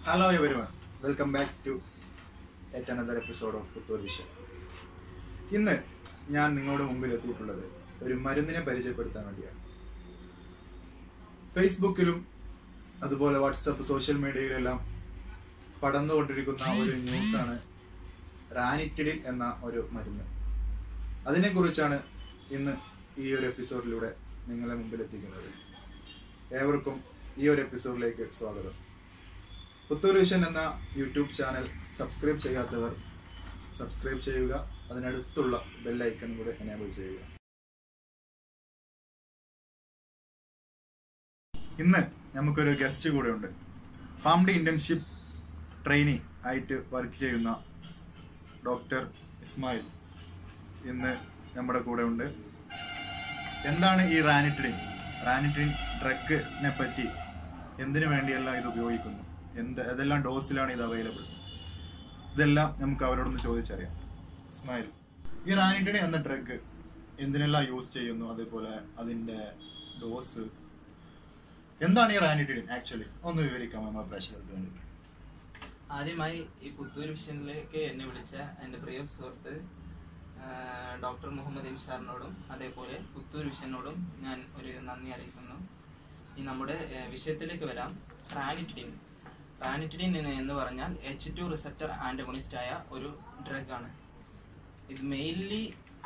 Hello everyone welcome back to at another episode of Puthur vision ഇന്ന് ഞാൻ നിങ്ങളുടെ മുമ്പിൽ എത്തിയിട്ടുള്ളത് ഒരു മരുന്നിനെ പരിചയപ്പെടുത്താൻ വേണ്ടിയാണ് ഫേസ്ബുക്കിലും അതുപോലെ വാട്സപ്പ് സോഷ്യൽ മീഡിയയിലെല്ലാം പടർന്നുകൊണ്ടിരിക്കുന്ന ഒരു ന്യൂസാണ് റാനിറ്റിഡിൻ എന്ന ഒരു മരുന്ന് അതിനെക്കുറിച്ചാണ് ഇന്ന് ഈ ഒരു എപ്പിസോഡിലൂടെ നിങ്ങളെ മുമ്പിൽ എത്തിക്കുന്നത് ഏവർക്കും ഈ ഒരു എപ്പിസോഡിലേക്ക് സ്വാഗതം പുത്തൂർ വിഷൻ എന്ന യൂട്യൂബ് ചാനൽ സബ്സ്ക്രൈബ് ചെയ്യാത്തവർ സബ്സ്ക്രൈബ് ചെയ്യുക അതിനടുത്തുള്ള ബെല്ലൈക്കൺ കൂടെ എനേബിൾ ചെയ്യുക ഇന്ന് നമുക്കൊരു ഗസ്റ്റ് കൂടെ ഉണ്ട് ഫാംഡി ഇന്റേൺഷിപ്പ് ട്രെയിനി ആയിട്ട് വർക്ക് ചെയ്യുന്ന ഡോക്ടർ ഇസ്മായിൽ ഇന്ന് നമ്മുടെ കൂടെ ഉണ്ട് എന്താണ് ഈ റാനിറ്റിഡിൻ റാനിറ്റിഡിൻ ഡ്രഗിനെ പറ്റി എന്തിനു വേണ്ടിയെല്ലാം ഇത് ഉപയോഗിക്കുന്നു എന്ത് ഏതെല്ലാം ഡോസിലാണ് ഇത് അവൈലബിൾ ഇതെല്ലാം നമുക്ക് അവരോടൊന്ന് ചോദിച്ചറിയാം ഇസ്മായിൽ ഈ റാനിറ്റിഡിൻ എന്ന ഡ്രഗ് എന്തിനെല്ലാം യൂസ് ചെയ്യുന്നു അതേപോലെ അതിന്റെ ഡോസ് എന്താണ് ഈ റാനിറ്റിഡിൻ ആക്ച്വലി ഒന്ന് വിവരിക്കാം നമ്മുടെ പ്രേക്ഷകർക്ക് വേണ്ടിയിട്ട് ആദ്യമായി ഈ പുത്തൂർ വിഷനിലേക്ക് എന്നെ വിളിച്ച എൻ്റെ പ്രിയ സുഹൃത്ത് ആ, ഡോക്ടർ മുഹമ്മദ് ഇൻഷാറിനോടും അതേപോലെ പുത്തൂർ വിഷനോടും ഞാൻ ഒരു നന്ദി അറിയിക്കുന്നു ഈ നമ്മുടെ ഏ, വിഷയത്തിലേക്ക് വരാം റാനിറ്റിഡിൻ റാനിറ്റിഡിൻ എന്ന് എന്ന് പറഞ്ഞാൽ എച്ച് ടു റിസപ്റ്റർ ആന്റഗോണിസ്റ്റ് ആയ ഒരു ഡ്രഗ് ആണ് ഇത് മെയിൻലി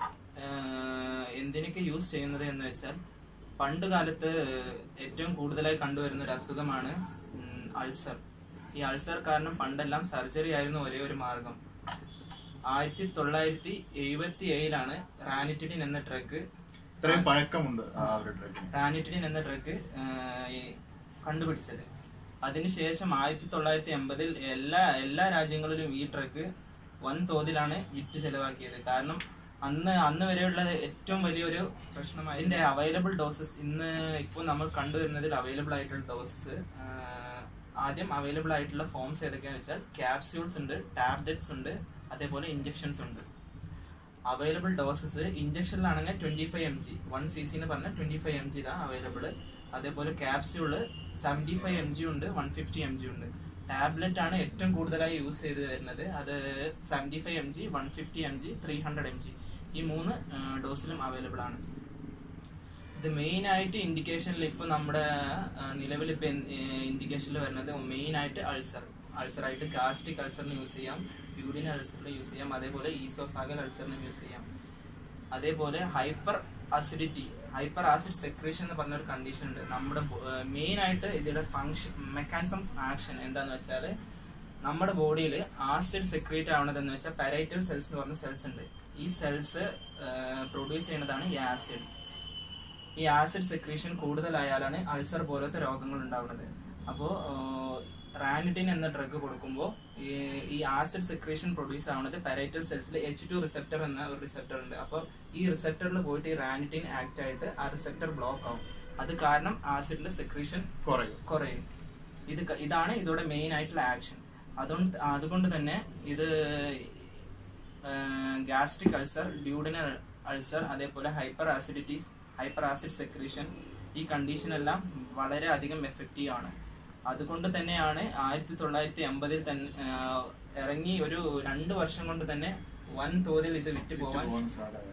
എന്തിനൊക്കെ യൂസ് ചെയ്യുന്നത് എന്ന് വെച്ചാൽ പണ്ട് കാലത്ത് ഏറ്റവും കൂടുതലായി കണ്ടുവരുന്ന ഒരു അസുഖമാണ് ഉം, അൾസർ ഈ അൾസർ കാരണം പണ്ടെല്ലാം സർജറി ആയിരുന്നു ഒരേ ഒരു മാർഗം ആയിരത്തി തൊള്ളായിരത്തി എഴുപത്തി ഏഴിലാണ് റാനിറ്റിഡിൻ എന്ന ഡ്രഗ് ഇത്രയും പഴക്കമുണ്ട് ആ ഒരു ഡ്രഗിന് റാനിറ്റിഡിൻ എന്ന ഡ്രഗ് കണ്ടുപിടിച്ചത് അതിനുശേഷം ആയിരത്തി തൊള്ളായിരത്തി എൺപതിൽ എല്ലാ എല്ലാ രാജ്യങ്ങളിലും ഈ ഡ്രഗ് വൻ തോതിലാണ് വിറ്റ് ചെലവാക്കിയത് കാരണം അന്ന് അന്ന് വരെയുള്ള ഏറ്റവും വലിയൊരു പ്രശ്നമായി ഇതിന്റെ അവൈലബിൾ ഡോസസ് ഇന്ന് ഇപ്പോൾ നമ്മൾ കണ്ടുവരുന്നതിൽ അവൈലബിൾ ആയിട്ടുള്ള ഡോസസ് ആദ്യം അവൈലബിൾ ആയിട്ടുള്ള ഫോംസ് ഏതൊക്കെയാണെന്ന് വെച്ചാൽ ക്യാപ്സ്യൂൾസ് ഉണ്ട് ടാബ്ലറ്റ്സ് ഉണ്ട് അതേപോലെ ഇഞ്ചക്ഷൻസ് ഉണ്ട് അവൈലബിൾ ഡോസസ് ഇഞ്ചക്ഷനിലാണെങ്കിൽ twenty five M G one C C എന്ന് പറഞ്ഞാൽ ട്വന്റി ഫൈവ് എം ജി ഇതാ അവൈലബിൾ അതേപോലെ capsule seventy five M G ഉണ്ട് വൺ ഫിഫ്റ്റി എം ജി ഉണ്ട് ടാബ്ലറ്റ് ആണ് ഏറ്റവും കൂടുതലായി യൂസ് ചെയ്ത് വരുന്നത് അത് seventy five M G one fifty M G three hundred M G ഈ മൂന്ന് ഡോസിലും അവൈലബിൾ ആണ് ഇത് മെയിൻ ആയിട്ട് ഇൻഡിക്കേഷനിൽ ഇപ്പൊ നമ്മുടെ നിലവിൽ ഇപ്പൊ ഇൻഡിക്കേഷനിൽ വരുന്നത് മെയിൻ ആയിട്ട് അൾസർ അൾസർ ആയിട്ട് ഗാസ്ട്രിക് അൾസറിന് യൂസ് ചെയ്യാം യൂറിൻ അൾസറിന് യൂസ് ചെയ്യാം അതേപോലെ ഈസോഫാഗൽ അൾസറിന് യൂസ് ചെയ്യാം അതേപോലെ hyperacidity hyper acid secretion എന്ന് പറഞ്ഞ ഒരു കണ്ടീഷൻ ഉണ്ട് നമ്മുടെ മെയിൻ ആയിട്ട് ഇതിന്റെ ഫങ്ഷൻ മെക്കാനിസം ഓഫ് ആക്ഷൻ എന്താന്ന് വെച്ചാൽ നമ്മുടെ ബോഡിയിൽ ആസിഡ് സെക്രീറ്റ് ആവണതെന്ന് വെച്ചാൽ പാരൈറ്റൽ സെൽസ് എന്ന് പറഞ്ഞ സെൽസ് ഉണ്ട് ഈ സെൽസ് പ്രൊഡ്യൂസ് ചെയ്യുന്നതാണ് ഈ ആസിഡ് ഈ ആസിഡ് സെക്രീഷൻ കൂടുതലായാലാണ് അൾസർ പോലത്തെ രോഗങ്ങൾ ഉണ്ടാവുന്നത് അപ്പോൾ റാനിഡിൻ എന്ന ഡ്രഗ് കൊടുക്കുമ്പോൾ ഈ ആസിഡ് സെക്രീഷൻ പ്രൊഡ്യൂസ് ആവുന്നത് പാരൈറ്റൽ സെൽസിൽ എച്ച് ടു റിസെപ്റ്റർ എന്ന ഒരു റിസെപ്റ്റർ ഉണ്ട് അപ്പോൾ ഈ റിസെപ്റ്ററിൽ പോയിട്ട് ഈ റാനിഡിൻ ആക്ട് ആയിട്ട് ആ റിസെപ്റ്റർ ബ്ലോക്ക് ആവും അത് കാരണം ആസിഡിന്റെ സെക്രീഷൻ കുറയും കുറയും ഇത് ക- ഇതാണ് ഇതോടെ മെയിൻ ആയിട്ടുള്ള ആക്ഷൻ അതുകൊണ്ട് അതുകൊണ്ട് തന്നെ ഇത് ഗ്യാസ്ട്രിക് അൾസർ ഡ്യൂഡിനൽ അൾസർ അതേപോലെ hyper acidities hyper acid secretion ഈ കണ്ടീഷൻ എല്ലാം വളരെ അധികം എഫക്റ്റീവ് ആണ് അതുകൊണ്ട് തന്നെയാണ് ആയിരത്തി തൊള്ളായിരത്തി എൺപതിൽ തന്നെ ആ, ഇറങ്ങി ഒരു രണ്ട് വർഷം കൊണ്ട് തന്നെ വൻ തോതിൽ ഇത് വിറ്റ് പോവാൻ പോകാൻ സാധ്യത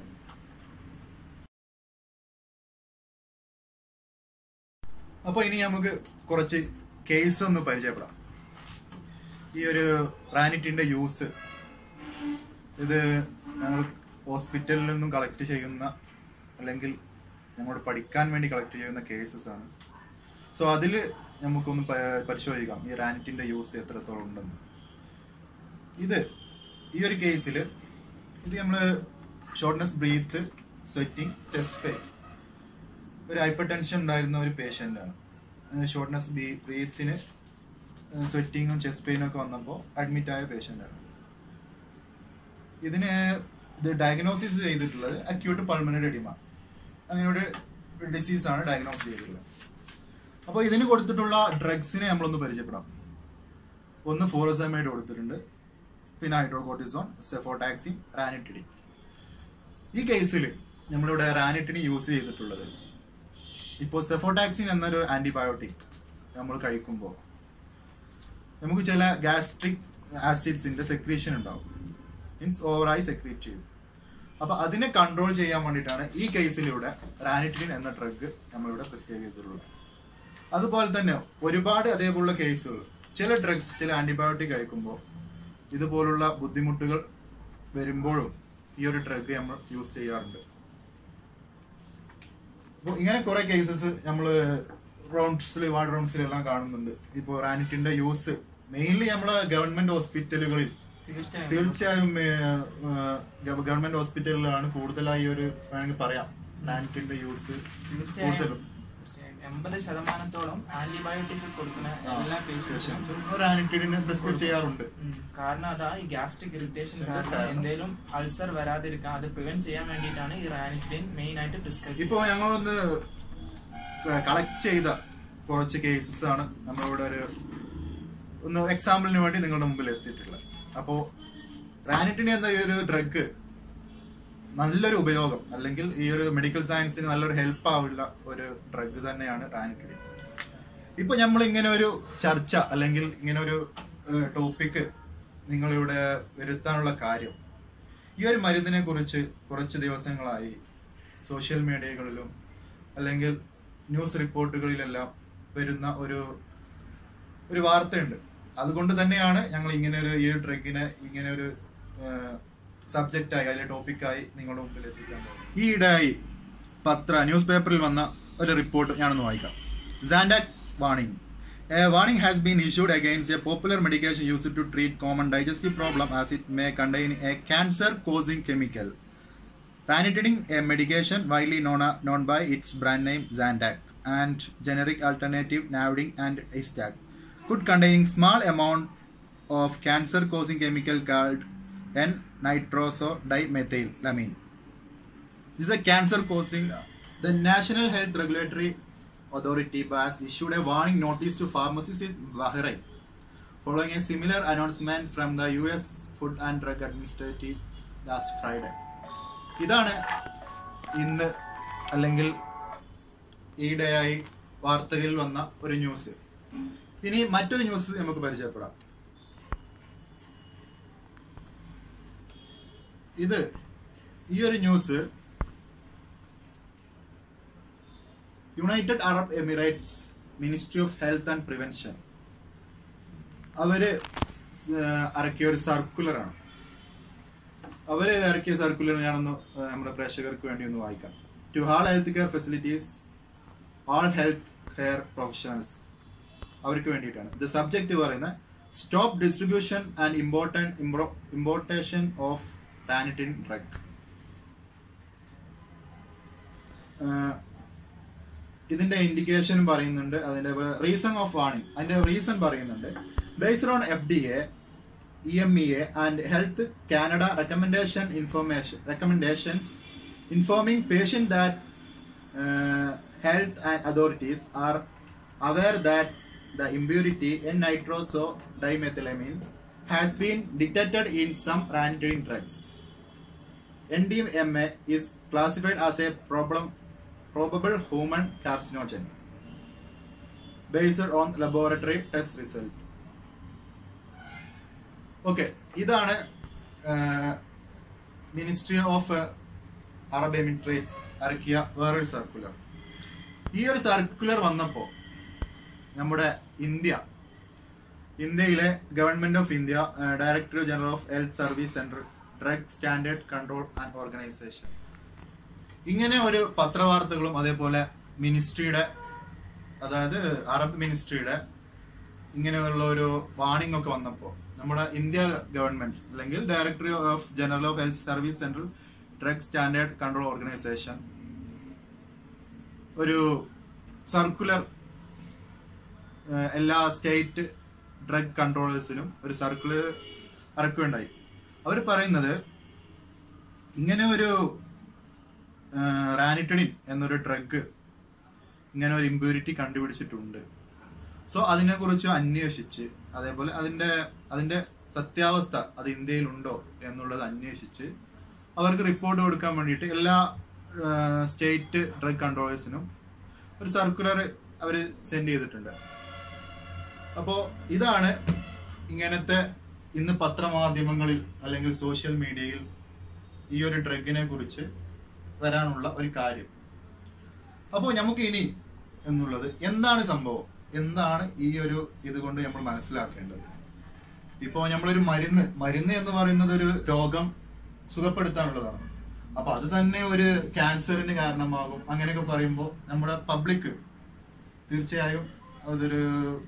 അപ്പൊ ഇനി നമുക്ക് കുറച്ച് കേസ് ഒന്ന് പരിചയപ്പെടാം ഈ ഒരു റാനിറ്റിന്റെ യൂസ് ഇത് ഞങ്ങൾ ഹോസ്പിറ്റലിൽ നിന്നും കളക്ട് ചെയ്യുന്ന അല്ലെങ്കിൽ ഞങ്ങളോട് പഠിക്കാൻ വേണ്ടി കളക്ട് ചെയ്യുന്ന കേസസ് ആണ് സോ അതിൽ നമുക്കൊന്ന് പ- പരിശോധിക്കാം ഈ റാനിറ്റിന്റെ യൂസ് എത്രത്തോളം ഉണ്ടെന്ന് ഇത് ഈ ഒരു കേസിൽ ഇത് നമ്മൾ shortness breath sweating chest pain ഒരു ഹൈപ്പർ ടെൻഷൻ ഉണ്ടായിരുന്ന ഒരു പേഷ്യൻ്റാണ് ഷോർട്ട്നെസ് ബ്രീത്തിന് സ്വെറ്റിങ്ങും ചെസ്റ്റ് പെയിനും ഒക്കെ വന്നപ്പോൾ അഡ്മിറ്റ് ആയ പേഷ്യൻ്റാണ് ഇതിന് ഇത് ഡയഗ്നോസിസ് ചെയ്തിട്ടുള്ളത് അക്യൂട്ട് പൾമണറി എഡിമ അങ്ങനെ ഒരു ഡിസീസാണ് ഡയഗ്നോസ് ചെയ്തിട്ടുള്ളത് അപ്പോൾ ഇതിന് കൊടുത്തിട്ടുള്ള ഡ്രഗ്സിനെ നമ്മളൊന്ന് പരിചയപ്പെടാം ഒന്ന് ഫോറസമൈഡ് കൊടുത്തിട്ടുണ്ട് പിന്നെ ഹൈഡ്രോകോർട്ടിസോൺ സെഫോടാക്സിൻ റാനിറ്റിഡി ഈ കേസിൽ നമ്മളിവിടെ റാനിറ്റിനി യൂസ് ചെയ്തിട്ടുള്ളത് ഇപ്പോൾ സെഫോടാക്സിൻ എന്നൊരു ആന്റിബയോട്ടിക് നമ്മൾ കഴിക്കുമ്പോൾ നമുക്ക് ചില ഗ്യാസ്ട്രിക് ആസിഡ്സിന്റെ സെക്രീഷൻ ഉണ്ടാവും മീൻസ് ഓവറായി സെക്രീറ്റ് ചെയ്യും അപ്പൊ അതിനെ കൺട്രോൾ ചെയ്യാൻ വേണ്ടിയിട്ടാണ് ഈ കേസിലൂടെ റാനിറ്റിൻ എന്ന ഡ്രഗ് നമ്മളിവിടെ പ്രിസ്ക്രൈബ് ചെയ്തിട്ടുള്ളത് അതുപോലെ തന്നെ ഒരുപാട് അതേപോലുള്ള കേസുകൾ ചില ഡ്രഗ്സ് ചില ആന്റിബയോട്ടിക് കഴിക്കുമ്പോൾ ഇതുപോലുള്ള ബുദ്ധിമുട്ടുകൾ വരുമ്പോഴും ഈ ഒരു ഡ്രഗ് നമ്മൾ യൂസ് ചെയ്യാറുണ്ട് അപ്പോൾ ഇങ്ങനെ കുറെ കേസസ് നമ്മൾ റൗണ്ട്സിൽ വാർഡ് റൗണ്ട്സിലെല്ലാം കാണുന്നുണ്ട് ഇപ്പോൾ റാനിറ്റിന്റെ യൂസ് മെയിൻലി നമ്മളെ ഗവൺമെന്റ് ഹോസ്പിറ്റലുകളിൽ തീർച്ചയായും തീർച്ചയായും ഗവൺമെന്റ് ഹോസ്പിറ്റലിലാണ് കൂടുതലായി ഒരു വേണമെങ്കിൽ പറയാം റാനിറ്റിന്റെ യൂസ് തീർച്ചയായും കൂടുതലും തീർച്ചയായും എൺപത് ശതമാനത്തോളം ആന്റിബയോട്ടിക് കൊടുക്കുന്ന എല്ലാ പേഷ്യൻസും റാനിറ്റിനെ പ്രിസ്ക്രൈബ് ചെയ്യാറുണ്ട് ഉം. കാരണം അതാ ഈ ഗ്യാസ്ട്രിക് ഇറിറ്റേഷൻ ഇതിന്റെ കാരണം കാരണം. എന്തെങ്കിലും അൾസർ വരാതിരിക്കാൻ അത് പ്രിവെന്റ് ചെയ്യാൻ വേണ്ടിയിട്ടാണ് ഈ റാനിറ്റിൻ മെയിൻ ആയിട്ട് പ്രിസ്ക്രൈബ് ഇപ്പോ ഞങ്ങളൊന്ന് കളക്ട് ചെയ്ത കുറച്ച് കേസസ് ആണ് നമ്മളിവിടെ ഒരു ഒന്ന് എക്സാമ്പിളിന് വേണ്ടി നിങ്ങളുടെ മുമ്പിൽ എത്തിയിട്ടുള്ളത് അപ്പോ റാനിറ്റിനി എന്ന ഈ ഒരു ഡ്രഗ് നല്ലൊരു ഉപയോഗം അല്ലെങ്കിൽ ഈ ഒരു മെഡിക്കൽ സയൻസിന് നല്ലൊരു ഹെൽപ്പ് ആവുള്ള ഒരു ഡ്രഗ് തന്നെയാണ് റാനിറ്റിനി ഇപ്പൊ നമ്മൾ ഇങ്ങനെ ഒരു ചർച്ച അല്ലെങ്കിൽ ഇങ്ങനെ ഒരു ടോപ്പിക്ക് നിങ്ങളിവിടെ വരുത്താനുള്ള കാര്യം ഈ ഒരു മരുന്നിനെ കുറിച്ച് കുറച്ച് ദിവസങ്ങളായി സോഷ്യൽ മീഡിയകളിലും അല്ലെങ്കിൽ ന്യൂസ് റിപ്പോർട്ടുകളിലെല്ലാം വരുന്ന ഒരു ഒരു വാർത്തയുണ്ട് അതുകൊണ്ട് തന്നെയാണ് ഞങ്ങൾ ഇങ്ങനെ ഒരു ഈ ഡ്രഗിനെ ഇങ്ങനെ ഒരു സബ്ജക്റ്റായി അല്ലെങ്കിൽ ടോപ്പിക്കായി നിങ്ങളുടെ മുമ്പിൽ എത്തിക്കാൻ പോകുന്നത് ഈ ഇടയായി പത്ര ന്യൂസ് പേപ്പറിൽ വന്ന ഒരു റിപ്പോർട്ട് ഞാനൊന്ന് വായിക്കാം സാൻഡാക് warning A warning has been issued against a popular medication used to treat common digestive problem as it may contain a cancer-causing chemical. Ranitidine, a medication widely known, known by its brand name Zantac and generic alternative Navidine and Istac, could contain small amount of cancer-causing chemical called N-nitrosodimethylamine. This is a cancer-causing. The National Health Regulatory Authority has issued a warning notice to pharmacists in Bahrain following a similar announcement from the US Food and Drug Administrative last Friday. ഇതാണ് ഇന്ന് അല്ലെങ്കിൽ ഈയിടെയായി വാർത്തകളിൽ വന്ന ഒരു news ഇനി മറ്റൊരു news നമുക്ക് പരിചയപ്പെടാം ഇത് ഈ ഒരു news United Arab Emirates Ministry of Health and Prevention അവര് ഏഹ് ഇറക്കിയ ഒരു സർക്കുലർ ആണ് അവര് ഇറക്കിയ സർക്കുലർ ഞാനൊന്ന് ഏഹ് നമ്മുടെ പ്രേക്ഷകർക്ക് വേണ്ടി ഒന്ന് വായിക്കാം to all health care facilities all health care professionals അവർക്ക് വേണ്ടിയിട്ടാണ് ദ സബ്ജക്ട് പറയുന്നത് stop distribution and import importation of ranitidine drug ഇതിന്റെ ഇൻഡിക്കേഷൻ പറയുന്നുണ്ട് അതിന്റെ റീസൺ ഓഫ് വാണിംഗ് അതിന്റെ റീസൺ പറയുന്നുണ്ട് based on F D A E M E A and Health Canada recommendation information recommendations informing patient that health and authorities are aware that the impurity in nitrosodimethylamine has been detected in some ranitidine drugs. NDMA is classified as a problem, probable human carcinogen based on laboratory test result. Okay ഇതാണ് Ministry of Arab Emirates ഇറക്കിയ വേറൊരു circular ഈ ഒരു circular വന്നപ്പോൾ നമ്മുടെ India ഇന്ത്യയിലെ Government of India Director General of Health Service Centre Drug Standard Control and Organisation ഇങ്ങനെ ഒരു പത്രവാർത്തകളും അതേപോലെ മിനിസ്ട്രിയുടെ അതായത് അറബ് മിനിസ്ട്രിയുടെ ഇങ്ങനെയുള്ള ഒരു വാണിംഗ് ഒക്കെ വന്നപ്പോൾ നമ്മുടെ ഇന്ത്യ ഗവൺമെന്റ് അല്ലെങ്കിൽ Director of General of Health Service Central Drug Standard Control Organisation ഒരു സർക്കുലർ എല്ലാ സ്റ്റേറ്റ് ഡ്രഗ് കൺട്രോളേഴ്സിനും ഒരു സർക്കുലർ ഇറക്കുകയുണ്ടായി അവർ പറയുന്നത് ഇങ്ങനെ ഒരു റാനിറ്റഡിൻ എന്നൊരു ഡ്രഗ് ഇങ്ങനെ ഒരു ഇമ്പ്യൂരിറ്റി കണ്ടുപിടിച്ചിട്ടുണ്ട് സോ അതിനെക്കുറിച്ച് അന്വേഷിച്ച് അതേപോലെ അതിന്റെ അതിന്റെ സത്യാവസ്ഥ അത് ഇന്ത്യയിലുണ്ടോ എന്നുള്ളത് അന്വേഷിച്ച് അവർക്ക് റിപ്പോർട്ട് കൊടുക്കാൻ വേണ്ടിയിട്ട് എല്ലാ സ്റ്റേറ്റ് ഡ്രഗ് കൺട്രോളേഴ്സിനും ഒരു സർക്കുലർ അവർ സെൻഡ് ചെയ്തിട്ടുണ്ട് അപ്പോൾ ഇതാണ് ഇങ്ങനത്തെ ഇന്ന് പത്രമാധ്യമങ്ങളിൽ അല്ലെങ്കിൽ സോഷ്യൽ മീഡിയയിൽ ഈ ഒരു ഡ്രഗിനെ കുറിച്ച് വരാനുള്ള ഒരു കാര്യം അപ്പോൾ നമുക്ക് ഇനി എന്നുള്ളത് എന്താണ് സംഭവം എന്താണ് ഈ ഒരു ഇതുകൊണ്ട് നമ്മൾ മനസ്സിലാക്കേണ്ടത് ഇപ്പോൾ നമ്മളൊരു മരുന്ന് മരുന്ന് എന്ന് പറയുന്നത് ഒരു രോഗം സുഖപ്പെടുത്താനുള്ളതാണ് അപ്പൊ അത് തന്നെ ഒരു ക്യാൻസറിന് കാരണമാകും അങ്ങനെയൊക്കെ പറയുമ്പോൾ നമ്മുടെ പബ്ലിക് തീർച്ചയായും അതൊരു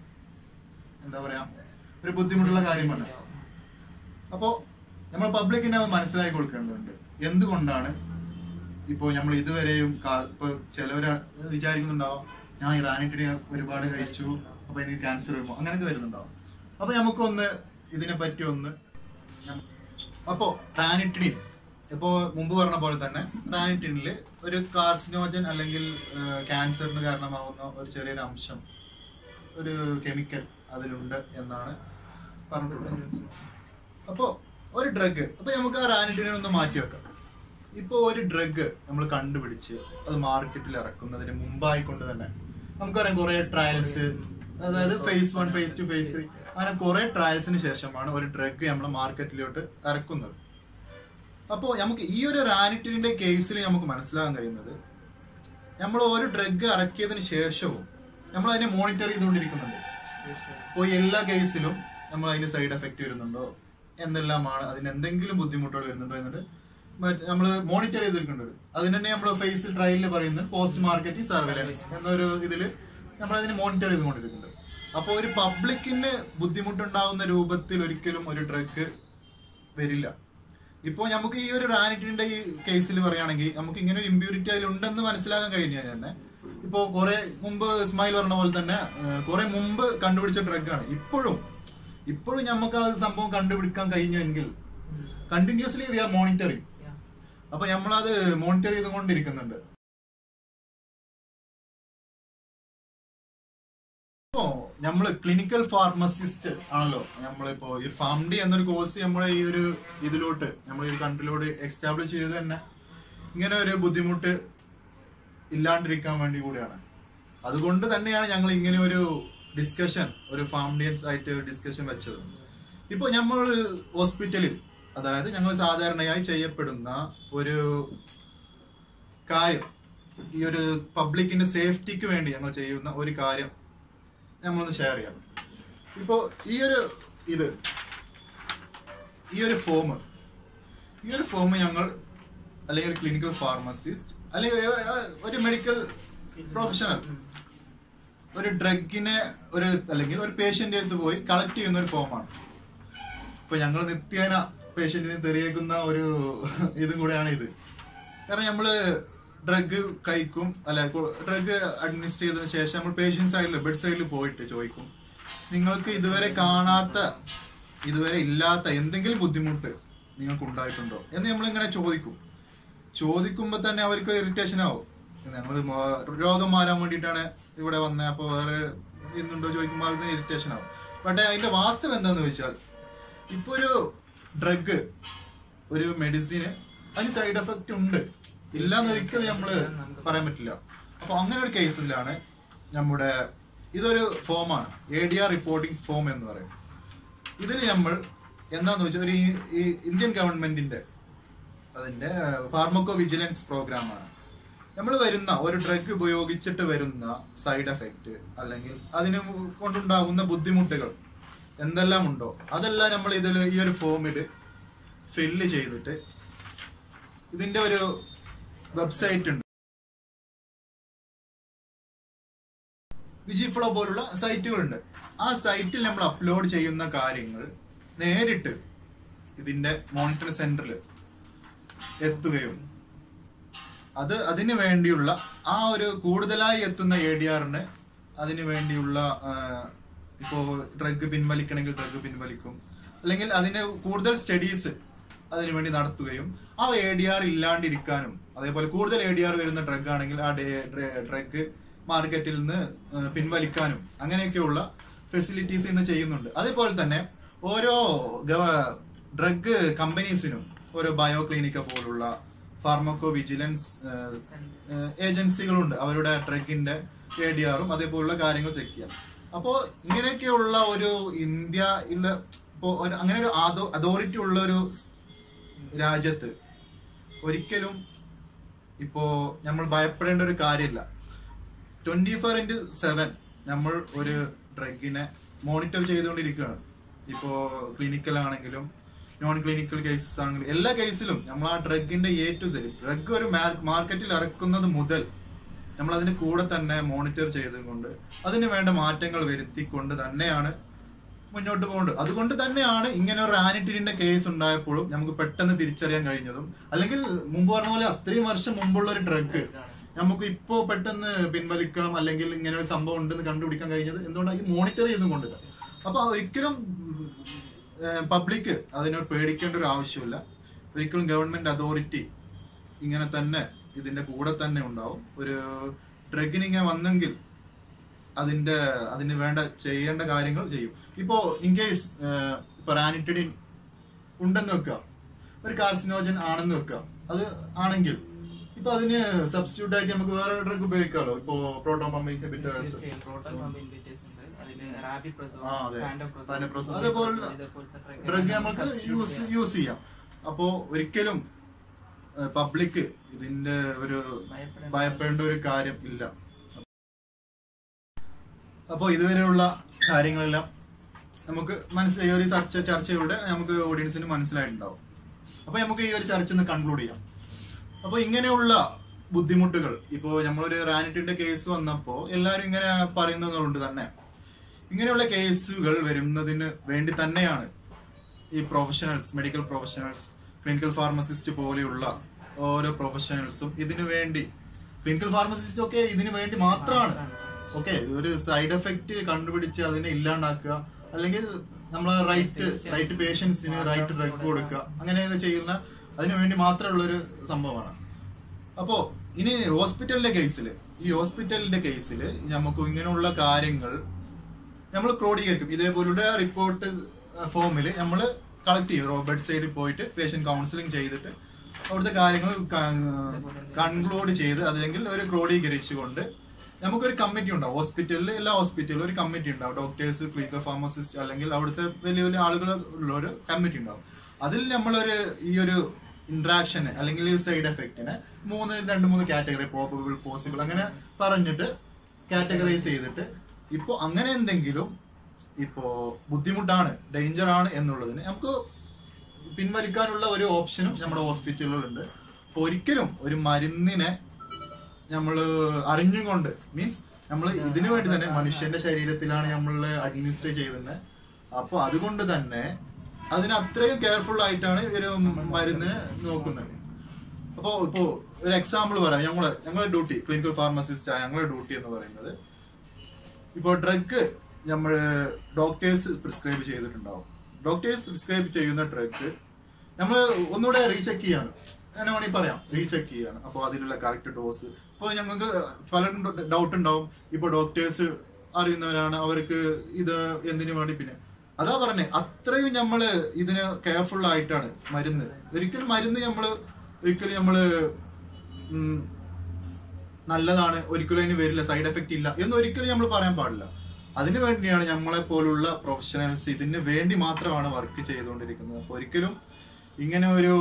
എന്താ പറയാ ഒരു ബുദ്ധിമുട്ടുള്ള കാര്യമല്ല അപ്പോ നമ്മൾ പബ്ലിക്കിനെ അത് മനസ്സിലാക്കി കൊടുക്കേണ്ടതുണ്ട് എന്തുകൊണ്ടാണ് ഇപ്പോൾ നമ്മൾ ഇതുവരെയും കാ- ഇപ്പൊ ചിലവര് വിചാരിക്കുന്നുണ്ടാവും ഞാൻ ഇറാനിറ്റിനെ ഒരുപാട് കഴിച്ചു അപ്പൊ എനിക്ക് ക്യാൻസർ വരുമോ അങ്ങനെയൊക്കെ വരുന്നുണ്ടാവും അപ്പൊ നമുക്കൊന്ന് ഇതിനെ പറ്റി ഒന്ന് ഞം- അപ്പോ റാനിറ്റിനിൻ ഇപ്പോ മുമ്പ് പറഞ്ഞ പോലെ തന്നെ റാനിറ്റിനിൽ ഒരു കാർസിനോജൻ അല്ലെങ്കിൽ ക്യാൻസറിന് കാരണമാവുന്ന ഒരു ചെറിയൊരു അംശം ഒരു കെമിക്കൽ അതിലുണ്ട് എന്നാണ് പറഞ്ഞിട്ടുള്ളത് അപ്പോ ഒരു ഡ്രഗ് അപ്പൊ നമുക്ക് ആ റാനിറ്റിനെ ഒന്ന് മാറ്റി വെക്കാം ഇപ്പൊ ഒരു ഡ്രഗ് നമ്മൾ കണ്ടുപിടിച്ച് അത് മാർക്കറ്റിൽ ഇറക്കുന്നതിന് മുമ്പായി കൊണ്ട് തന്നെ നമുക്കറിയാം കുറെ ട്രയൽസ് അതായത് phase one phase two phase three അങ്ങനെ കുറെ ട്രയൽസിന് ശേഷമാണ് ഒരു ഡ്രഗ് നമ്മൾ മാർക്കറ്റിലോട്ട് ഇറക്കുന്നത് അപ്പോൾ നമുക്ക് ഈ ഒരു റാനിറ്റിന്റെ കേസിൽ നമുക്ക് മനസ്സിലാക്കാൻ കഴിയുന്നത് നമ്മൾ ഒരു ഡ്രഗ് ഇറക്കിയതിന് ശേഷവും നമ്മൾ അതിനെ മോണിറ്റർ ചെയ്തുകൊണ്ടിരിക്കുന്നുണ്ട് അപ്പോൾ എല്ലാ കേസിലും നമ്മൾ അതിന് സൈഡ് എഫക്റ്റ് വരുന്നുണ്ടോ എന്തെല്ലാമാണ് അതിന് എന്തെങ്കിലും ബുദ്ധിമുട്ടുകൾ വരുന്നുണ്ടോ എന്നിട്ട് നമ്മൾ മോണിറ്റർ ചെയ്തിരിക്കുന്നുണ്ട് അതിന് തന്നെ നമ്മൾ ഫേസ് ട്രയലിൽ പറയുന്നത് പോസ്റ്റ് മാർക്കറ്റിംഗ് സർവേലൻസ് എന്നൊരു ഇതിൽ നമ്മൾ അതിന് മോണിറ്റർ ചെയ്തുകൊണ്ടിരിക്കുന്നുണ്ട് അപ്പോൾ ഒരു പബ്ലിക്കിന് ബുദ്ധിമുട്ടുണ്ടാവുന്ന രൂപത്തിൽ ഒരിക്കലും ഒരു ഡ്രഗ് വരില്ല ഇപ്പോൾ നമുക്ക് ഈ ഒരു റാനിറ്റിന്റെ ഈ കേസിൽ പറയുകയാണെങ്കിൽ നമുക്ക് ഇങ്ങനെ ഒരു ഇമ്പ്യൂരിറ്റി അതിലുണ്ടെന്ന് മനസ്സിലാക്കാൻ കഴിഞ്ഞാൽ തന്നെ ഇപ്പോൾ കുറെ മുമ്പ് ഇസ്മായിൽ പറഞ്ഞ പോലെ തന്നെ കുറെ മുമ്പ് കണ്ടുപിടിച്ച ഡ്രഗാണ് ഇപ്പോഴും ഇപ്പോഴും നമുക്ക് ആ സംഭവം കണ്ടുപിടിക്കാൻ കഴിഞ്ഞെങ്കിൽ കണ്ടിന്യൂസ്ലി വി ആർ മോണിറ്ററിങ് അപ്പൊ നമ്മളത് മോണിറ്റർ ചെയ്തുകൊണ്ടിരിക്കുന്നുണ്ട് ഇപ്പോ നമ്മള് ക്ലിനിക്കൽ ഫാർമസിസ്റ്റ് ആണല്ലോ നമ്മളിപ്പോ ഈ ഫാം ഡി എന്നൊരു കോഴ്സ് നമ്മളെ ഈ ഒരു ഇതിലോട്ട് നമ്മൾ ഈ കൺട്രിലോട്ട് എക്സ്റ്റാബ്ലിഷ് ചെയ്ത് തന്നെ ഇങ്ങനെ ഒരു ബുദ്ധിമുട്ട് ഇല്ലാണ്ടിരിക്കാൻ വേണ്ടി കൂടിയാണ് അതുകൊണ്ട് തന്നെയാണ് ഞങ്ങൾ ഇങ്ങനെ ഒരു ഡിസ്കഷൻ ഒരു ഫാമിലിയൻസ് ആയിട്ട് ഡിസ്കഷൻ വെച്ചത് ഇപ്പോൾ നമ്മൾ ഹോസ്പിറ്റലിൽ അതായത് ഞങ്ങൾ സാധാരണയായി ചെയ്യപ്പെടുന്ന ഒരു കാര്യം ഈ ഒരു പബ്ലിക്കിന്റെ സേഫ്റ്റിക്ക് വേണ്ടി ഞങ്ങൾ ചെയ്യുന്ന ഒരു കാര്യം നമ്മളൊന്ന് ഷെയർ ചെയ്യാം ഇപ്പോൾ ഈ ഒരു ഇത് ഈ ഒരു ഫോം ഈ ഒരു ഫോം ഞങ്ങൾ അല്ലെങ്കിൽ ക്ലിനിക്കൽ ഫാർമസിസ്റ്റ് അല്ലെങ്കിൽ ഏ- ഏ- ഒരു മെഡിക്കൽ പ്രൊഫഷണൽ ഒരു ഡ്രഗിനെ ഒരു അല്ലെങ്കിൽ ഒരു പേഷ്യന്റെ അടുത്ത് പോയി കളക്ട് ചെയ്യുന്ന ഒരു ഫോമാണ് ഇപ്പൊ ഞങ്ങൾ നിത്യേന പേഷ്യന്റിനെ തെറിയേക്കുന്ന ഒരു ഇതും കൂടെയാണ് ഇത് കാരണം നമ്മള് ഡ്രഗ് കഴിക്കും അല്ല ഡ്രഗ് അഡ്മിനിസ്റ്റർ ചെയ്തതിനു ശേഷം നമ്മൾ പേഷ്യന്റ് സൈഡിൽ ബെഡ് സൈഡിൽ പോയിട്ട് ചോദിക്കും നിങ്ങൾക്ക് ഇതുവരെ കാണാത്ത ഇതുവരെ ഇല്ലാത്ത എന്തെങ്കിലും ബുദ്ധിമുട്ട് നിങ്ങൾക്ക് ഉണ്ടായിട്ടുണ്ടോ എന്ന് നമ്മളിങ്ങനെ ചോദിക്കും ചോദിക്കുമ്പോൾ തന്നെ അവർക്ക് ഇറിറ്റേഷൻ ആവും ഞങ്ങൾ രോഗം മാറാൻ വേണ്ടിയിട്ടാണ് ഇവിടെ വന്നത് അപ്പോൾ വേറെ ഇന്നുണ്ടോ ചോദിക്കുമ്പോൾ അവർക്ക് ഇറിറ്റേഷൻ ആവും പക്ഷേ അതിന്റെ വാസ്തവം എന്താന്ന് ചോദിച്ചാൽ ഇപ്പൊ ഒരു ഡ്രഗ് ഒരു മെഡിസിന് അതിന് സൈഡ് എഫക്റ്റ് ഉണ്ട് ഇല്ലാന്ന് ഒരിക്കലും നമ്മള് പറയാൻ പറ്റില്ല അപ്പൊ അങ്ങനെ ഒരു കേസിലാണ് നമ്മുടെ ഇതൊരു ഫോമാണ് A D R reporting form എന്ന് പറയും ഇതിൽ നമ്മൾ എന്താന്ന് വെച്ചാൽ ഒരു ഈ- ഈ ഇന്ത്യൻ ഗവൺമെന്റിന്റെ അതിന്റെ ഫാർമക്കോ വിജിലൻസ് പ്രോഗ്രാമാണ് നമ്മൾ വരുന്ന ഒരു ഡ്രഗ് ഉപയോഗിച്ചിട്ട് വരുന്ന സൈഡ് എഫക്റ്റ് അല്ലെങ്കിൽ അതിന് കൊണ്ടുണ്ടാകുന്ന ബുദ്ധിമുട്ടുകൾ എന്തെല്ലാം ഉണ്ടോ അതെല്ലാം നമ്മൾ ഇതിൽ ഈ ഒരു ഫോമിൽ ഫില്ല് ചെയ്തിട്ട് ഇതിന്റെ ഒരു വെബ്സൈറ്റ് ഉണ്ട് വിജിഫ്ലോ പോലുള്ള സൈറ്റുകളുണ്ട് ആ സൈറ്റിൽ നമ്മൾ അപ്ലോഡ് ചെയ്യുന്ന കാര്യങ്ങൾ നേരിട്ട് ഇതിന്റെ മോണിറ്റർ സെന്ററിൽ എത്തുകയും അത് അതിന് വേണ്ടിയുള്ള ആ ഒരു കൂടുതലായി എത്തുന്ന എ ഡി ആറിന് അതിന് വേണ്ടിയുള്ള ആ, ഇപ്പോ ഡ്രഗ് പിൻവലിക്കണമെങ്കിൽ ഡ്രഗ് പിൻവലിക്കും അല്ലെങ്കിൽ അതിന് കൂടുതൽ സ്റ്റഡീസ് അതിനു വേണ്ടി നടത്തുകയും ആ എ ഡി ആർ ഇല്ലാണ്ടിരിക്കാനും അതേപോലെ കൂടുതൽ എ ഡി ആർ വരുന്ന ഡ്രഗ് ആണെങ്കിൽ ആ ഡ്രഗ് മാർക്കറ്റിൽ നിന്ന് ആ, പിൻവലിക്കാനും അങ്ങനെയൊക്കെയുള്ള ഫെസിലിറ്റീസ് ഇന്ന് ചെയ്യുന്നുണ്ട് അതേപോലെ തന്നെ ഓരോ ഡ്രഗ് കമ്പനീസിനും ഓരോ ബയോ ക്ലിനിക്ക പോലുള്ള ഫാർമക്കോ വിജിലൻസ് ഏജൻസികളുണ്ട് അവരുടെ ഡ്രഗിന്റെ എ ഡി ആറും അതേപോലുള്ള കാര്യങ്ങൾ ചെക്ക് ചെയ്യാം അപ്പോ ഇങ്ങനെയൊക്കെയുള്ള ഒരു ഇന്ത്യ ഇല്ല ഇപ്പോ ഒരു അങ്ങനെ ഒരു അതോറിറ്റി ഉള്ള ഒരു രാജ്യത്ത് ഒരിക്കലും ഇപ്പോ നമ്മൾ ഭയപ്പെടേണ്ട ഒരു കാര്യമില്ല ട്വന്റി ഫോർ ഇൻറ്റു സെവൻ നമ്മൾ ഒരു ഡ്രഗിനെ മോണിറ്റർ ചെയ്തുകൊണ്ടിരിക്കുകയാണ് ഇപ്പോ ക്ലിനിക്കൽ ആണെങ്കിലും നോൺ ക്ലിനിക്കൽ കേസസ് ആണെങ്കിലും എല്ലാ കേസിലും നമ്മൾ ആ ഡ്രഗിന്റെ എ ടു സെഡ് ഡ്രഗ് ഒരു മാർക്കറ്റിൽ ഇറക്കുന്നത് മുതൽ നമ്മൾ അതിന് കൂടെ തന്നെ മോണിറ്റർ ചെയ്തുകൊണ്ട് അതിന് വേണ്ട മാറ്റങ്ങൾ വരുത്തിക്കൊണ്ട് തന്നെയാണ് മുന്നോട്ട് പോകുന്നത് അതുകൊണ്ട് തന്നെയാണ് ഇങ്ങനെ ഒരു റാനിറ്റിന്റെ കേസ് ഉണ്ടായപ്പോഴും നമുക്ക് പെട്ടെന്ന് തിരിച്ചറിയാൻ കഴിഞ്ഞതും അല്ലെങ്കിൽ മുമ്പ് പറഞ്ഞ പോലെ അത്രയും വർഷം മുമ്പുള്ള ഒരു ഡ്രഗ് നമുക്ക് ഇപ്പോ പെട്ടെന്ന് പിൻവലിക്കണം അല്ലെങ്കിൽ ഇങ്ങനെ ഒരു സംഭവം ഉണ്ടെന്ന് കണ്ടുപിടിക്കാൻ കഴിഞ്ഞത് എന്തുകൊണ്ടാണ് ഈ മോണിറ്റർ ചെയ്തും കൊണ്ടില്ല അപ്പൊ ഒരിക്കലും പബ്ലിക് അതിനോട് പേടിക്കേണ്ട ഒരു ആവശ്യമില്ല ഒരിക്കലും ഗവൺമെന്റ് അതോറിറ്റി ഇങ്ങനെ തന്നെ ഇതിന്റെ കൂടെ തന്നെ ഉണ്ടാവും ഒരു ഡ്രഗിന് ഇങ്ങനെ വന്നെങ്കിൽ അതിന്റെ അതിന് വേണ്ട ചെയ്യേണ്ട കാര്യങ്ങൾ ചെയ്യും ഇപ്പോ ഇൻ കേസ് ഇപ്പൊ റാനിറ്റിഡിൻ ഉണ്ടെന്ന് വെക്കുക ഒരു കാർസിനോജൻ ആണെന്ന് വെക്കുക അത് ആണെങ്കിൽ ഇപ്പൊ അതിന് സബ്സ്റ്റിറ്റ്യൂട്ട് ആയിട്ട് നമുക്ക് വേറെ ഡ്രഗ് ഉപയോഗിക്കാമല്ലോ ഇപ്പോ പ്രോട്ടോൺ പമ്പ് ഇൻഹിബിറ്റേഴ്സ് തീർച്ചയായും പ്രോട്ടോൺ പമ്പ് ഇൻഹിബിറ്റേഴ്സ് ഉണ്ട് അതില് റാബിപ്രസോൾ ആ, അതെ. പാൻഡോപ്രസോൾ, പാൻഡോപ്രസോൾ, അതേപോലെ ഇതേപോലത്തെ drug ഡ്രഗ് എല്ലാം നമുക്ക് substitute യൂസ് ചെയ്യാം. യൂസ് ചെയ്യാം അപ്പോ ഒരിക്കലും പബ്ലിക് ഇതിന്റെ ഒരു ഭയപ്പെടേണ്ട ഭയപ്പെടേണ്ട ഒരു കാര്യം ഇല്ല അപ്പോ ഇതുവരെയുള്ള കാര്യങ്ങളെല്ലാം നമുക്ക് മനസ്സിലായി ഈ ഒരു ചർച്ച ചർച്ചയുടെ നമുക്ക് ഓഡിയൻസിന് മനസ്സിലായിട്ടുണ്ടാവും അപ്പൊ നമുക്ക് ഈ ഒരു ചർച്ച ഒന്ന് കൺക്ലൂഡ് ചെയ്യാം അപ്പൊ ഇങ്ങനെയുള്ള ബുദ്ധിമുട്ടുകൾ ഇപ്പോ നമ്മളൊരു റാനിറ്റിന്റെ കേസ് വന്നപ്പോ എല്ലാരും ഇങ്ങനെ പറയുന്നതുകൊണ്ട് തന്നെ ഇങ്ങനെയുള്ള കേസുകൾ വരുന്നതിന് വേണ്ടി തന്നെയാണ് ഈ professionals medical professionals clinical pharmacist പോലെയുള്ള ഓരോ പ്രൊഫഷണൽസും ഇതിനു വേണ്ടി ക്ലിനിക്കൽ ഫാർമസിസ്റ്റ് ഒക്കെ ഇതിനു വേണ്ടി മാത്രമാണ് ഓക്കെ ഒരു സൈഡ് എഫക്റ്റ് കണ്ടുപിടിച്ച് അതിനെ ഇല്ലാണ്ടാക്കുക അല്ലെങ്കിൽ നമ്മൾ റൈറ്റ് റൈറ്റ് പേഷ്യൻസിന് റൈറ്റ് ഡ്രഗ് കൊടുക്കുക അങ്ങനെയൊക്കെ ചെയ്യുന്ന അതിനു വേണ്ടി മാത്രമുള്ള ഒരു സംഭവമാണ് അപ്പോ ഇനി ഹോസ്പിറ്റലിന്റെ കേസിൽ ഈ ഹോസ്പിറ്റലിന്റെ കേസിൽ നമുക്ക് ഇങ്ങനെയുള്ള കാര്യങ്ങൾ നമ്മൾ ക്രോഡീകരിക്കും ഇതേപോലുള്ള റിപ്പോർട്ട് ഫോമിൽ നമ്മൾ കളക്ട് ചെയ്യും ബെഡ് സൈഡിൽ പോയിട്ട് പേഷ്യന്റ് കൗൺസിലിംഗ് ചെയ്തിട്ട് അവിടുത്തെ കാര്യങ്ങൾ കൺക്ലൂഡ് ചെയ്ത് അല്ലെങ്കിൽ ഒരു ക്രോഡീകരിച്ചുകൊണ്ട് നമുക്കൊരു കമ്മിറ്റി ഉണ്ടാവും ഹോസ്പിറ്റലിൽ എല്ലാ ഹോസ്പിറ്റലിലും ഒരു കമ്മിറ്റി ഉണ്ടാവും ഡോക്ടേഴ്സ് ക്ലിനിക്കൽ ഫാർമസിസ്റ്റ് അല്ലെങ്കിൽ അവിടുത്തെ വലിയ വലിയ ആളുകൾ ഉള്ള ഒരു കമ്മിറ്റി ഉണ്ടാവും അതിൽ നമ്മളൊരു ഈ ഒരു ഇന്ററാക്ഷന് അല്ലെങ്കിൽ ഈ സൈഡ് എഫക്റ്റിന് മൂന്ന് രണ്ട് മൂന്ന് കാറ്റഗറി പ്രോബിൾ പോസിബിൾ അങ്ങനെ പറഞ്ഞിട്ട് കാറ്റഗറൈസ് ചെയ്തിട്ട് ഇപ്പോ അങ്ങനെ എന്തെങ്കിലും ഇപ്പോ ബുദ്ധിമുട്ടാണ് ഡേഞ്ചർ ആണ് എന്നുള്ളതിന് നമുക്ക് പിൻവലിക്കാനുള്ള ഒരു ഓപ്ഷനും നമ്മുടെ ഹോസ്പിറ്റലുകളുണ്ട് അപ്പൊ ഒരിക്കലും ഒരു മരുന്നിനെ നമ്മൾ അറിഞ്ഞുകൊണ്ട് മീൻസ് നമ്മൾ ഇതിനു വേണ്ടി തന്നെ മനുഷ്യന്റെ ശരീരത്തിലാണ് നമ്മൾ അഡ്മിനിസ്റ്റർ ചെയ്യുന്നത് അപ്പൊ അതുകൊണ്ട് തന്നെ അതിന് അത്രയും കെയർഫുൾ ആയിട്ടാണ് ഈ ഒരു മരുന്ന് നോക്കുന്നത് അപ്പോ ഇപ്പോ ഒരു എക്സാമ്പിൾ പറയാം ഞങ്ങളെ ഞങ്ങളുടെ ഡ്യൂട്ടി ക്ലിനിക്കൽ ഫാർമസിസ്റ്റ് ആയ ഞങ്ങളുടെ ഡ്യൂട്ടി എന്ന് പറയുന്നത് ഇപ്പോൾ ഡ്രഗ് നമ്മൾ ഡോക്ടേഴ്സ് പ്രിസ്ക്രൈബ് ചെയ്തിട്ടുണ്ടാവും ഡോക്ടേഴ്സ് പ്രിസ്ക്രൈബ് ചെയ്യുന്ന ഡ്രഗ് നമ്മൾ ഒന്നുകൂടെ റീചെക്ക് ചെയ്യാണ് അങ്ങനെ വേണമെങ്കിൽ പറയാം റീചെക്ക് ചെയ്യാണ് അപ്പോൾ അതിലുള്ള കറക്റ്റ് ഡോസ് ഇപ്പോൾ ഞങ്ങൾക്ക് പലരും ഡൗട്ട് ഉണ്ടാവും ഇപ്പോൾ ഡോക്ടേഴ്സ് അറിയുന്നവരാണ് അവർക്ക് ഇത് എന്തിനു വേണ്ടി പിന്നെ അതാ പറഞ്ഞേ അത്രയും നമ്മള് ഇതിന് കെയർഫുൾ ആയിട്ടാണ് മരുന്ന് ഒരിക്കലും മരുന്ന് നമ്മള് ഒരിക്കലും നമ്മള് ഉം, നല്ലതാണ് ഒരിക്കലും അതിന് വരില്ല സൈഡ് എഫക്റ്റ് ഇല്ല എന്ന് ഒരിക്കലും നമ്മൾ പറയാൻ പാടില്ല അതിനു വേണ്ടിയാണ് നമ്മളെ പോലുള്ള പ്രൊഫഷണൽസ് ഇതിന് വേണ്ടി മാത്രമാണ് വർക്ക് ചെയ്തുകൊണ്ടിരിക്കുന്നത് അപ്പൊ ഒരിക്കലും ഇങ്ങനെ ഒരു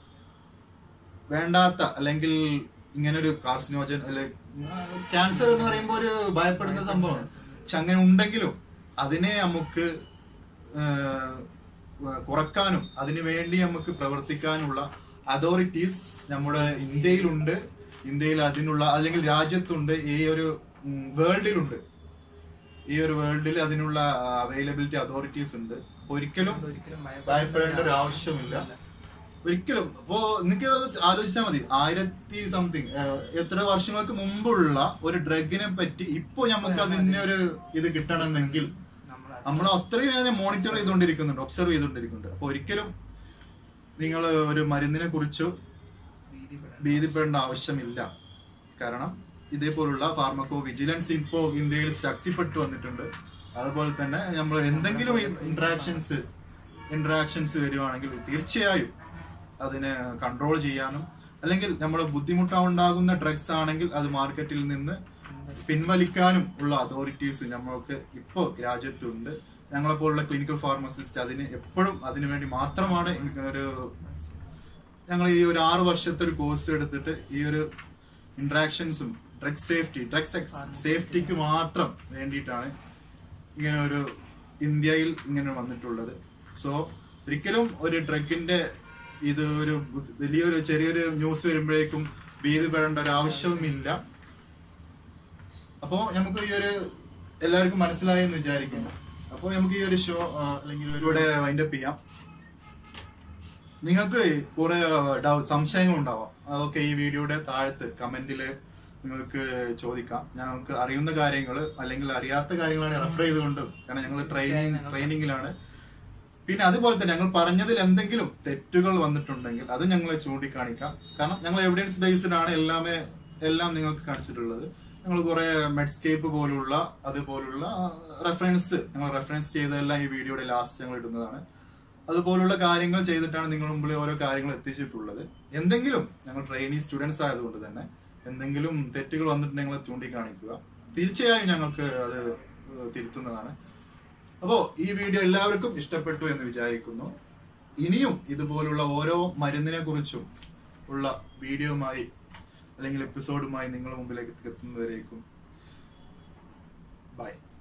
വേണ്ടാത്ത അല്ലെങ്കിൽ ഇങ്ങനെ ഒരു കാർസിനോജൻ അല്ലെ ക്യാൻസർ എന്ന് പറയുമ്പോൾ ഒരു ഭയപ്പെടുന്ന സംഭവമാണ് പക്ഷെ അങ്ങനെ ഉണ്ടെങ്കിലും അതിനെ നമുക്ക് ആഹ്, കുറക്കാനും അതിനു വേണ്ടി നമുക്ക് പ്രവർത്തിക്കാനുള്ള അതോറിറ്റീസ് നമ്മുടെ ഇന്ത്യയിലുണ്ട് ഇന്ത്യയിൽ അതിനുള്ള അല്ലെങ്കിൽ രാജ്യത്തുണ്ട് ഈ ഒരു വേൾഡിലുണ്ട് ഈ ഒരു വേൾഡിൽ അതിനുള്ള അവൈലബിലിറ്റി അതോറിറ്റീസ് ഉണ്ട് അപ്പൊ ഒരിക്കലും ഒരിക്കലും ഭയപ്പെടേണ്ട ഒരു ആവശ്യമില്ല ഒരിക്കലും അപ്പോ നിങ്ങൾക്ക് ആലോചിച്ചാൽ മതി ആയിരത്തി സംതിങ് എത്ര വർഷങ്ങൾക്ക് മുമ്പുള്ള ഒരു ഡ്രഗിനെ പറ്റി ഇപ്പൊ നമുക്ക് അതിന്റെ ഒരു ഇത് കിട്ടണമെങ്കിൽ നമ്മൾ നമ്മൾ അത്രയും അതിനെ മോണിറ്റർ ചെയ്തുകൊണ്ടിരിക്കുന്നുണ്ട് ഒബ്സർവ് ചെയ്തുകൊണ്ടിരിക്കുന്നുണ്ട് അപ്പൊ ഒരിക്കലും നിങ്ങൾ ഒരു മരുന്നിനെ കുറിച്ചോ ഭീതിപ്പെടേണ്ട ആവശ്യമില്ല കാരണം ഇതേപോലുള്ള ഫാർമക്കോ വിജിലൻസ് ഇപ്പോ ഇന്ത്യയിൽ ശക്തിപ്പെട്ടു വന്നിട്ടുണ്ട് അതുപോലെ തന്നെ നമ്മൾ എന്തെങ്കിലും ഇന്ററാക്ഷൻസ് ഇന്ററാക്ഷൻസ് വരുവാണെങ്കിൽ തീർച്ചയായും അതിനെ കൺട്രോൾ ചെയ്യാനും അല്ലെങ്കിൽ നമ്മുടെ ബുദ്ധിമുട്ടുണ്ടാകുന്ന ഡ്രഗ്സ് ആണെങ്കിൽ അത് മാർക്കറ്റിൽ നിന്ന് പിൻവലിക്കാനും ഉള്ള അതോറിറ്റീസ് നമ്മൾക്ക് ഇപ്പോൾ രാജ്യത്തുണ്ട് ഞങ്ങളെ പോലുള്ള ക്ലിനിക്കൽ ഫാർമസിസ്റ്റ് അതിന് എപ്പോഴും അതിനു വേണ്ടി മാത്രമാണ് ഒരു ഞങ്ങൾ ഈ ഒരു ആറ് വർഷത്തെ ഒരു കോഴ്സ് എടുത്തിട്ട് ഈ ഒരു ഇന്ററാക്ഷൻസും ഡ്രഗ് സേഫ്റ്റി ഡ്രഗ്സ് സേഫ്റ്റിക്ക് മാത്രം വേണ്ടിയിട്ടാണ് ഇങ്ങനെ ഒരു ഇന്ത്യയിൽ ഇങ്ങനെ വന്നിട്ടുള്ളത് സോ ഒരിക്കലും ഒരു ഡ്രഗിന്റെ ഇത് ഒരു ബുദ്ധി- വലിയൊരു ചെറിയൊരു ന്യൂസ് വരുമ്പോഴേക്കും ഭീതിപ്പെടേണ്ട ഒരു ആവശ്യവുമില്ല അപ്പോ നമുക്ക് ഈ ഒരു എല്ലാവർക്കും മനസ്സിലായി എന്ന് വിചാരിക്കുന്നു അപ്പോൾ നമുക്ക് ഈ ഒരു ഷോ അല്ലെങ്കിൽ ഒരു ഇവിടെ വൈൻഡപ്പ് ചെയ്യാം നിങ്ങൾക്ക് കുറെ ഡൗട്ട് സംശയങ്ങൾ ഉണ്ടാവാം അതൊക്കെ ഈ വീഡിയോയുടെ താഴത്ത് കമന്റില് നിങ്ങൾക്ക് ചോദിക്കാം ഞങ്ങൾക്ക് അറിയുന്ന കാര്യങ്ങൾ അല്ലെങ്കിൽ അറിയാത്ത കാര്യങ്ങളാണ് റെഫർ ചെയ്തുകൊണ്ട് കാരണം ഞങ്ങൾ ട്രെയിനിങ് ട്രെയിനിങ്ങിലാണ് പിന്നെ അതുപോലെ തന്നെ ഞങ്ങൾ പറഞ്ഞതിൽ എന്തെങ്കിലും തെറ്റുകൾ വന്നിട്ടുണ്ടെങ്കിൽ അത് ഞങ്ങൾ ചൂണ്ടിക്കാണിക്കാം കാരണം ഞങ്ങൾ എവിഡൻസ് ബേസ്ഡ് ആണ് എല്ലാമേ എല്ലാം നിങ്ങൾക്ക് കാണിച്ചിട്ടുള്ളത് ഞങ്ങൾ കുറെ മെഡ്സ്കേപ്പ് പോലുള്ള അതുപോലുള്ള റെഫറൻസ് ഞങ്ങൾ റെഫറൻസ് ചെയ്തതെല്ലാം ഈ വീഡിയോയുടെ ലാസ്റ്റ് ഞങ്ങൾ ഇടുന്നതാണ് അതുപോലുള്ള കാര്യങ്ങൾ ചെയ്തിട്ടാണ് നിങ്ങളുടെ മുമ്പിൽ ഓരോ കാര്യങ്ങൾ എത്തിച്ചിട്ടുള്ളത് എന്തെങ്കിലും ഞങ്ങൾ ട്രെയിനി സ്റ്റുഡൻസ് ആയതുകൊണ്ട് തന്നെ എന്തെങ്കിലും തെറ്റുകൾ വന്നിട്ടുണ്ടെങ്കിൽ അത് ചൂണ്ടിക്കാണിക്കുക തീർച്ചയായും ഞങ്ങൾക്ക് അത് ഏഹ്, തിരുത്തുന്നതാണ് അപ്പോ ഈ വീഡിയോ എല്ലാവർക്കും ഇഷ്ടപ്പെട്ടു എന്ന് വിചാരിക്കുന്നു ഇനിയും ഇതുപോലുള്ള ഓരോ മരുന്നിനെ കുറിച്ചും ഉള്ള വീഡിയോയുമായി അല്ലെങ്കിൽ എപ്പിസോഡുമായി നിങ്ങളുടെ മുമ്പിലേക്ക് എത്തുന്നവരേക്കും ബൈ